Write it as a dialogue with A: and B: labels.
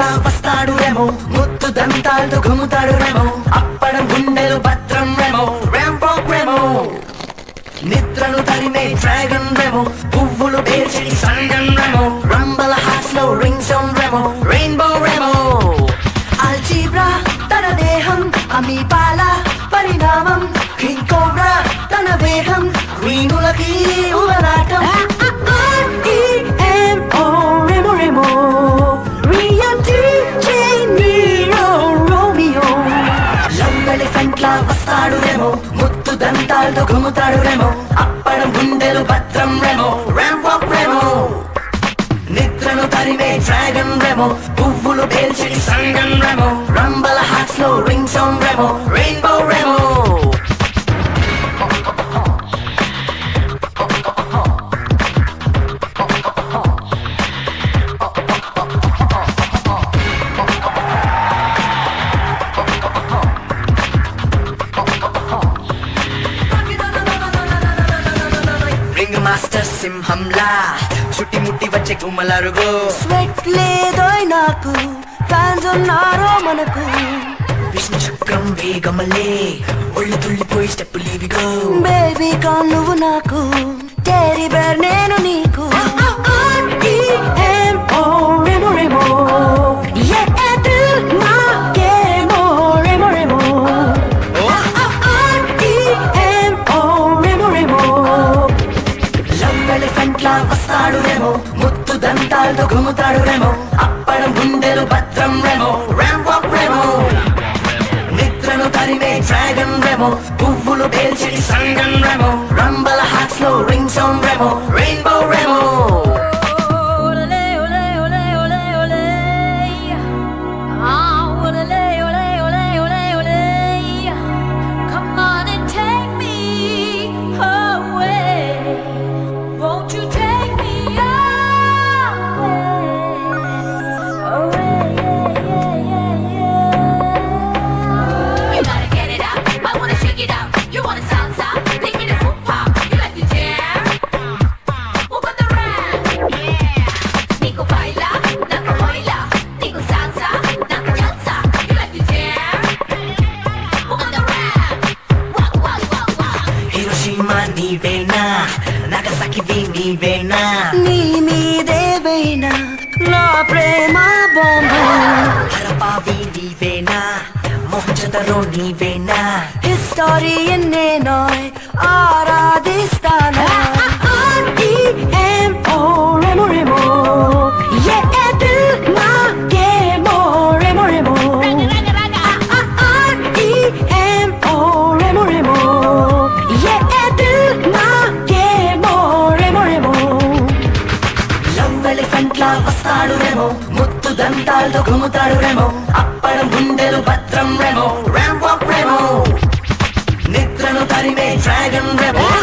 A: ఎలిఫెంట్లా వస్తాడు రేమో ముత్తు దంతాలతో గుమ్ముతాడు రేమో అప్పడం గుండెలు భద్రం రేమో ర్యాంపో రేమో నిద్రను తరిమే డ్రాగన్ రేమో పువ్వులు పేర్చి సంగం రేమో రంబల హార్ట్స్ లో ring sound Remo rainbow Remo algebra తన దేహం అమీబాల పరిణామం కింగ్ కోబ్రా తన వేగం గ్రీనులకి ఉలరాటం R-E-M-O, Remo Remo. Rio DJ Nero Romeo. Love elephant లా వస్తాడు రేమో ముత్తు దంతాలతో గుమ్ముతాడు రేమో అప్పడం గుండెలు భద్రం రేమో ర్యాంప్ రేమో నిద్రను తరిమే డ్రాగన్ రేమో పువ్వులు పేల్చి సంగం రేమో రంబల హార్ట్స్ లో ring sound Remo rainbow Remo ring master సింహంలా చుట్టి ముట్టి వచ్చే గుమ్మలరుగో
B: స్వెట్ లేదోయ్ నాకు ఫ్యాన్స్ ఉన్నారో మనకు
A: విష్ణు చక్రం వేగమలే ఒళ్ళు తుళ్ళిపోయి స్టెప్పులు ఇవిగో
B: బేబీ కా నువ్వు నాకు టెరీ బేర్ నేను నీకు R-E-M-O, Remo Remo. Yeah, du నాకేమో Remo Remo. R-E-M-O, Remo Remo.
A: Love elephant లా వస్తాడు రేమో ముత్తు దంతాలతో గుమ్ముతాడు రేమో అప్పడం గుండెలు భద్రం రేమో ర్యాంప్ రేమో నిద్రను తరిమే డ్రాగన్ రేమో పువ్వులు పేల్చి సంగం రేమో రంబల హార్ట్స్ లో ring sound Remo rainbow Remo
C: Olé, olé, olé, olé, olé. Ah, olé, olé, olé, olé, olé. Come on and take me away. Won't you take me away? Away, yeah, yeah, yeah, yeah.
D: You gotta get it up. I wanna shake it up. You wanna salsa? Leave me the hoop pop. You like to jam? Move on the ramp. Yeah. Nico baila, naco baila. Nico salsa, naco salsa. You like to jam? Move on the ramp. Walk, walk, walk, walk.
A: Hiroshima నీవేనా నాగసాకివి నీవేనా
B: నీ మీదేవైనా నా ప్రేమ bomb
A: హరపావి నీవేనా మోహజదరో నీవేనా
B: history ఎన్నేనోయ్ ఆరాధిస్తానా R-E-M-O, Remo Remo. Yeah, du నాకేమో Remo Remo.
D: Raga, raga, raga.
B: R-E-M-O, Remo Remo. Yeah, du నాకేమో Remo Remo.
A: లవ్ ఎలిఫెంట్ లా వస్తాడు రేమో ముత్తు దంతాలతో గుమ్ముతాడు రేమో అప్పడం గుండెలు భద్రం రేమో ర్యాంప్ రేమో నిద్రను తరిమే డ్రాగన్ రేమో